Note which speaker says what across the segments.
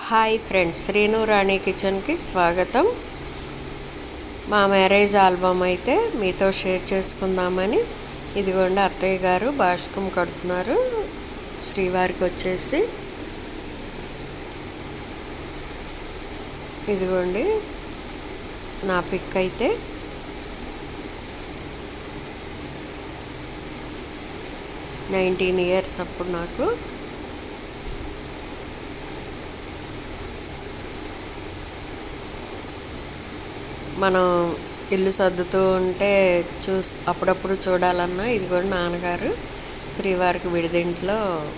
Speaker 1: hi friends Srinu రాణి కిచెన్కి స్వాగతం మా మ్యారేజ్ ఆల్బమ్ అయితే మీతో షేర్ చేసుకుందామని ఇదిగోండి అత్తయ్య గారు భాష్కం కడుతున్నారు శ్రీవారికి వచ్చేసి ఇదిగోండి నా పిక్ అయితే నైన్టీన్ ఇయర్స్ అప్పుడు నాకు మనం ఇల్లు సర్దుతూ ఉంటే చూస్ అప్పుడప్పుడు చూడాలన్నా ఇది కూడా నాన్నగారు శ్రీవారికి విడిదింట్లో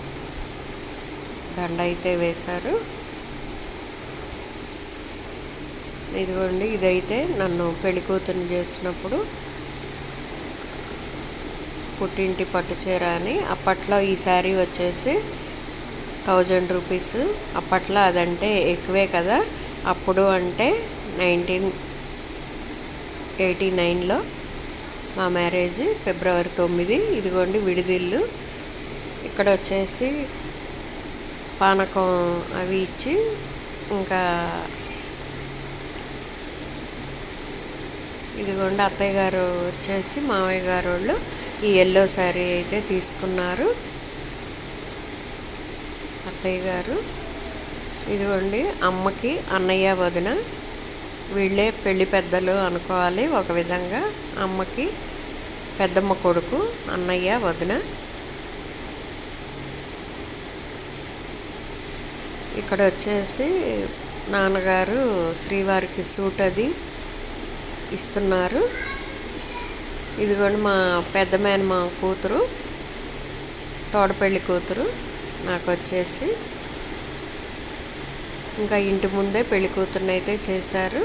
Speaker 1: దండ అయితే వేశారు ఇదిగోండి ఇదైతే నన్ను పెళ్లి కూతురు చేసినప్పుడు పుట్టింటి పట్టు చీర అని అప్పట్లో ఈ శారీ వచ్చేసి థౌజండ్ రూపీస్ అప్పట్లో అదంటే ఎక్కువే కదా అప్పుడు అంటే నైన్టీన్ ఎయిటీ నైన్లో మా మ్యారేజ్ ఫిబ్రవరి తొమ్మిది ఇదిగోండి విడిదిల్లు ఇక్కడ వచ్చేసి పానకం అవి ఇచ్చి ఇంకా ఇదిగోండి అత్తయ్య గారు వచ్చేసి మామయ్య గారు వాళ్ళు ఈ ఎల్లో శారీ అయితే తీసుకున్నారు అత్తయ్య గారు ఇదిగోండి అమ్మకి అన్నయ్య వదిన వీళ్ళే పెళ్లి పెద్దలు అనుకోవాలి ఒక విధంగా అమ్మకి పెద్దమ్మ కొడుకు అన్నయ్య వదిన ఇక్కడ వచ్చేసి నాన్నగారు శ్రీవారికి సూట్ అది ఇస్తున్నారు ఇదిగోండి మా పెద్ద మా కూతురు తోడపెళ్ళి కూతురు నాకు వచ్చేసి ఇంకా ఇంటి ముందే పెళ్లి కూతుర్ని అయితే చేశారు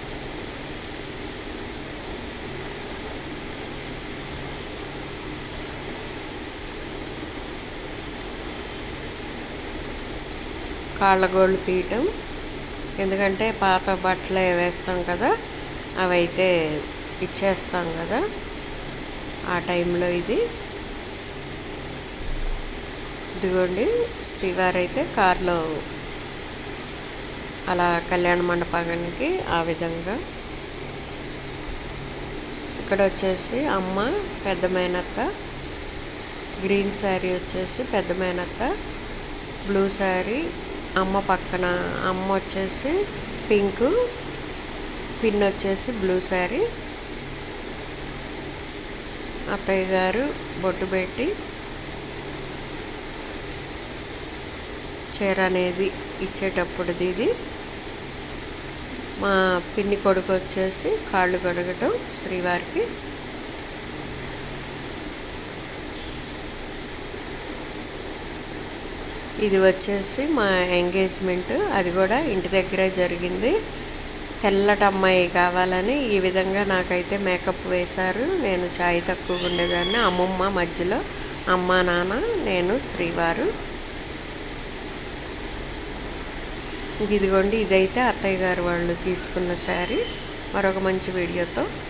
Speaker 1: కాళ్ళగోళ్ళు తీయటం ఎందుకంటే పాత బట్టలే వేస్తాం కదా అవైతే ఇచ్చేస్తాం కదా ఆ టైంలో ఇది ఇదిగోండి శ్రీవారు అయితే కారులో అలా కళ్యాణ మండపానికి ఆ విధంగా ఇక్కడ వచ్చేసి అమ్మ పెద్ద మేనత్త గ్రీన్ శారీ వచ్చేసి పెద్ద మేనత్త బ్లూ శారీ అమ్మ పక్కన అమ్మ వచ్చేసి పింక్ పిన్ వచ్చేసి బ్లూ శారీ అత్తయ్య గారు బొట్టు పెట్టి చీర అనేది ఇచ్చేటప్పుడుది ఇది మా పిన్ని కొడుకు వచ్చేసి కాళ్ళు కడగటం శ్రీవారికి ఇది వచ్చేసి మా ఎంగేజ్మెంట్ అది కూడా ఇంటి దగ్గరే జరిగింది తెల్లటి అమ్మాయి కావాలని ఈ విధంగా నాకైతే మేకప్ వేశారు నేను ఛాయ్ తక్కువ ఉండేదాన్ని అమ్మమ్మ మధ్యలో అమ్మ నాన్న నేను శ్రీవారు ఇదిగోండి ఇదైతే అత్తయ్య గారు వాళ్ళు తీసుకున్న శారీ మరొక మంచి వీడియోతో